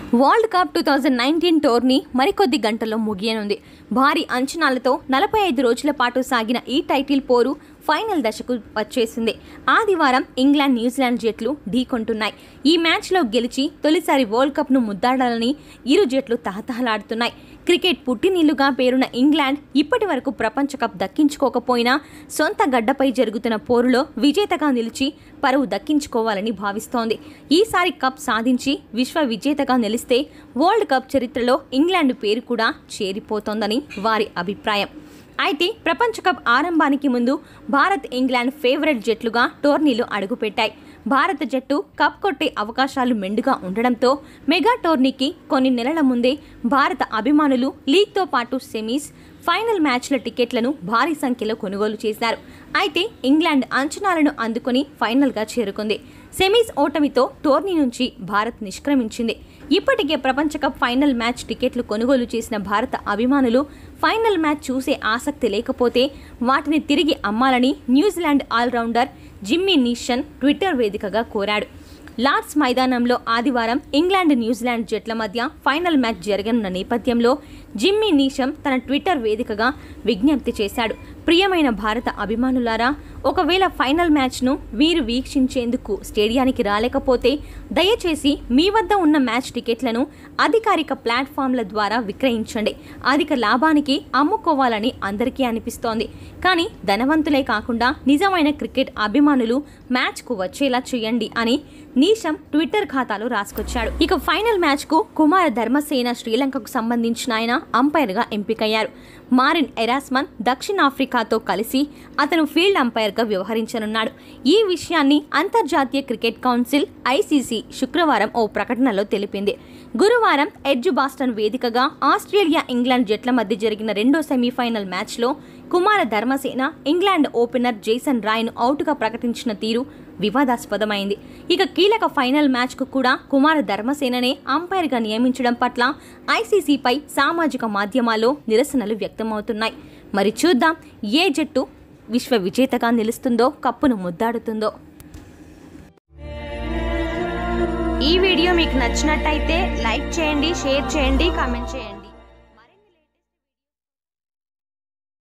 world cup two thousand nineteen tourney మరికొద్ది గంటల్లో ముగియనుంది భారీ అంచనాలతో నలభై ఐదు రోజుల పాటు సాగిన ఈ టైటిల్ పోరు ఫైనల్ దశకు వచ్చేసింది ఆదివారం ఇంగ్లాండ్ న్యూజిలాండ్ జట్లు ఢీకొంటున్నాయి ఈ మ్యాచ్లో గెలిచి తొలిసారి వరల్డ్ కప్ను ముద్దాడాలని ఇరు జట్లు తహతహలాడుతున్నాయి క్రికెట్ పుట్టినిల్లుగా పేరున్న ఇంగ్లాండ్ ఇప్పటి వరకు ప్రపంచ కప్ దక్కించుకోకపోయినా సొంత గడ్డపై జరుగుతున్న పోరులో విజేతగా నిలిచి పరువు దక్కించుకోవాలని భావిస్తోంది ఈసారి కప్ సాధించి విశ్వ విజేతగా నిలిస్తే వరల్డ్ కప్ చరిత్రలో ఇంగ్లాండ్ పేరు కూడా చేరిపోతోందని వారి అభిప్రాయం అయితే ప్రపంచ కప్ ఆరంభానికి ముందు భారత్ ఇంగ్లాండ్ ఫేవరెట్ జట్లుగా టోర్నీలు అడుగుపెట్టాయి భారత జట్టు కప్ కొట్టే అవకాశాలు మెండుగా ఉండడంతో మెగా టోర్నీకి కొన్ని నెలల ముందే భారత అభిమానులు లీగ్తో పాటు సెమీస్ ఫైనల్ మ్యాచ్ల టికెట్లను భారీ సంఖ్యలో కొనుగోలు చేశారు అయితే ఇంగ్లాండ్ అంచనాలను అందుకొని ఫైనల్గా చేరుకుంది సెమీస్ ఓటమితో టోర్నీ నుంచి భారత్ నిష్క్రమించింది ఇప్పటికే ప్రపంచ కప్ ఫైనల్ మ్యాచ్ టికెట్లు కొనుగోలు చేసిన భారత అభిమానులు ఫైనల్ మ్యాచ్ చూసే ఆసక్తి లేకపోతే వాటిని తిరిగి అమ్మాలని New Zealand allrounder Jimmy Neesham Twitter వేదికగా కోరాడు లార్డ్స్ మైదానంలో ఆదివారం ఇంగ్లాండ్ న్యూజిలాండ్ జట్ల మధ్య ఫైనల్ మ్యాచ్ జరగనున్న నేపథ్యంలో జిమ్మీ నీషం తన ట్విట్టర్ వేదికగా విజ్ఞప్తి చేశాడు ప్రియమైన భారత అభిమానులారా ఒకవేళ ఫైనల్ మ్యాచ్ను వీరు వీక్షించేందుకు స్టేడియానికి రాలేకపోతే దయచేసి మీ వద్ద ఉన్న మ్యాచ్ టికెట్లను అధికారిక ప్లాట్ఫామ్ల ద్వారా విక్రయించండి అధిక లాభానికి అమ్ముకోవాలని అందరికీ అనిపిస్తోంది కానీ ధనవంతులే కాకుండా నిజమైన క్రికెట్ అభిమానులు మ్యాచ్కు వచ్చేలా చేయండి అని నీషం ట్విట్టర్ ఖాతాలో రాసుకొచ్చాడు ఇక ఫైనల్ మ్యాచ్కు కుమార ధర్మసేన శ్రీలంకకు సంబంధించిన ఆయన అంపైర్గా ఎంపికయ్యారు మారిన్ ఎరాస్మన్ దక్షిణాఫ్రికాతో కలిసి అతను ఫీల్డ్ అంపైర్గా వ్యవహరించనున్నాడు ఈ విషయాన్ని అంతర్జాతీయ క్రికెట్ కౌన్సిల్ ఐసీసీ శుక్రవారం ఓ ప్రకటనలో తెలిపింది గురువారం ఎడ్జ్ బాస్టన్ వేదికగా ఆస్ట్రేలియా ఇంగ్లాండ్ జట్ల మధ్య జరిగిన రెండో సెమీఫైనల్ మ్యాచ్లో Kumar Dharmasena England opener Jason రాయ్ను అవుట్గా ప్రకటించిన తీరు వివాదాస్పదమైంది ఇక కీలక ఫైనల్ మ్యాచ్కు కూడా కుమార ధర్మసేననే అంపైర్గా నియమించడం పట్ల ఐసీసీపై సామాజిక మాధ్యమాల్లో నిరసనలు వ్యక్తమవుతున్నాయి మరి చూద్దాం ఏ జట్టు విశ్వ విజేతగా నిలుస్తుందో కప్పును ముద్దాడుతుందో ఈ వీడియో మీకు నచ్చినట్టయితే లైక్ చేయండి షేర్ చేయండి కామెంట్ చేయండి